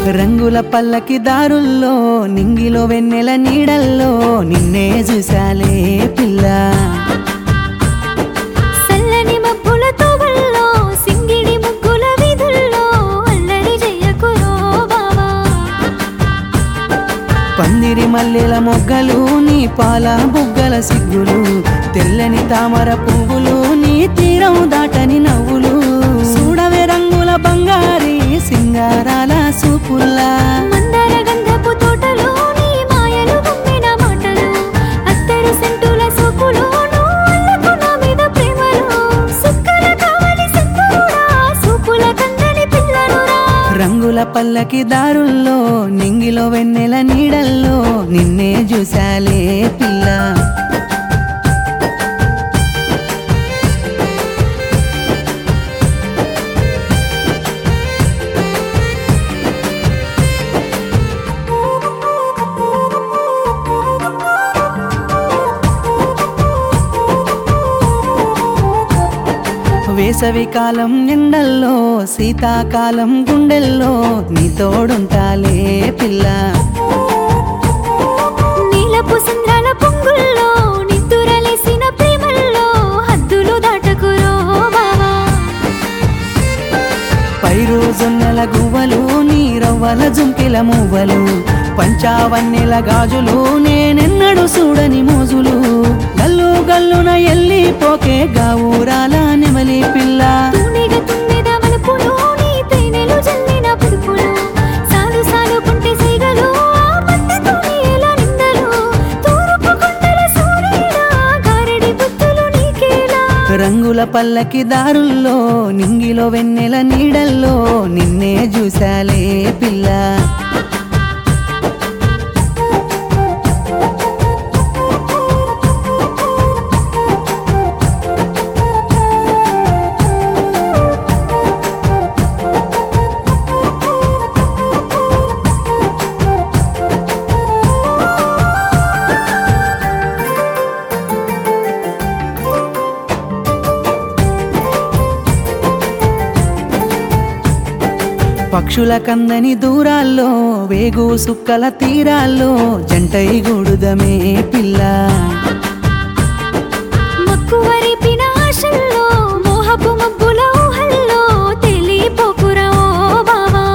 రంగుల పల్లకి దారుల్లో నింగిలో వెన్నెల నీడల్లో నిన్నే చూసాలే పిల్ల సల్లని మబ్బుల తోవల్లో సింగిడి ముగ్గుల వీధుల్లో అల్లరి చెయ్యకురో బావా పందిరి మల్లెల మొగ్గలు నీ పాల బుగ్గల సిగ్గులు తెల్లని తామర పువ్వులు నీ తీరం దాటని నవ్వులు చూడవే రంగుల బంగారి సింగారాల సూపుల్లా మందార గంధపు తోటలో నీ మాయలు గుమ్మిన మాటలు అత్తరు సెంటుల సోకులు అల్లకు నా మీద ప్రేమలు సుక్కల కావలి సుక్కుడా సూపుల కందని పిల్లలురా రంగుల పల్లకి దారుల్లో నింగిలో వెన్నెల నీడల్లో నిన్నే చూసాలే పిల్ల వేసవి కాలం ఎండల్లో శీతాకాలం గుండెల్లో నీ తోడుంటాలే పిల్ల నీలపు సంద్రాల పొంగుల్లో నిద్దురలేసిన ప్రేమల్లో హద్దులు దాటకురో బావా పైరు జొన్నెల గువ్వలు నీరవ్వల జుంకిల మువ్వలు పంచావన్నెల గాజులు నేనెన్నడు చూడని మోజులు గల్లు గల్లున ఎల్లి పోకే గావురాల నెమలి పిల్ల తూనెగ తుమ్మెద మలుపులు నీ తేనెలు జల్లిన పులుపులు సాలు సాలుకుంటే సైగలు ఆ మత్తెతోని ఎలా నిందలు తూర్పు కొండల సూర్యుడా గారడి బుద్ధులు నీకేలా రంగుల పల్లకి దారుల్లో నింగిలో వెన్నెల నీడల్లో నిన్నే చూసాలే పిల్ల పక్షుల కందని దూరాల్లో వేగు సుక్కల తీరాల్లో జంటై గూడుదమే పిల్ల మక్కువరిపిన ఆశల్లో మోహపు మబ్బుల ఊహల్లో తెలిపోకురా ఓ బావా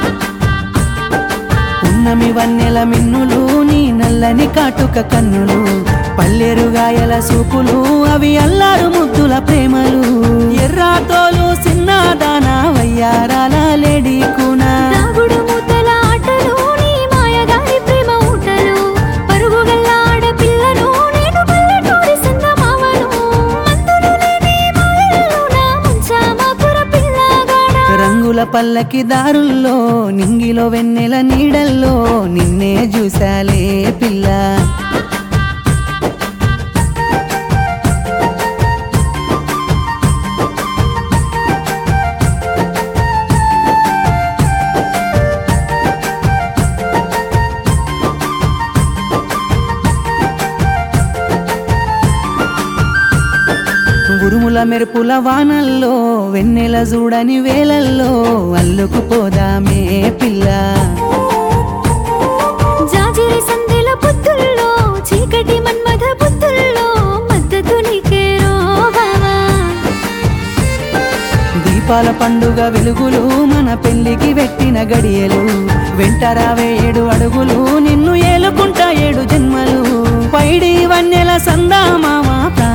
ఉన్నమి వన్నెల మిన్నులు నీ నల్లని కాటుక కన్నులు పల్లెరుగాయల సూపులు అవి అల్లారు ముద్దుల ప్రేమలు ఎర్రాతోలు సిన్నదాన వయ్యారాల లేడీ కూనా దాగుడు మూతల ఆటలు నీ మాయగారి ప్రేమ ఊటలు పరుగు గల్ల ఆడపిల్లను నేను పల్లెటూరి సందమామను మందులు లేని మాయల్లో నా ముంచామాపుర పిల్లగాడా రంగుల పల్లకి దారుల్లో నింగిలో వెన్నెల నీడల్లో నిన్నే చూసాలే పిల్ల ఉరుముల మెరుపుల వానల్లో వెన్నెల చూడని వేలల్లో అల్లుకుపోదామే పిల్ల జాజిరి సందెల బుద్ధుల్లో చీకటి మన్మథ బుద్ధుల్లో మద్దతు నీకేరో బావా దీపాల పండుగ వెలుగులు మన పెళ్లికి పెట్టిన గడియలు వెంటరావే ఏడు అడుగులు నిన్ను ఏలుకుంటా ఏడు జన్మలు పైడి వన్నెల సందా మామ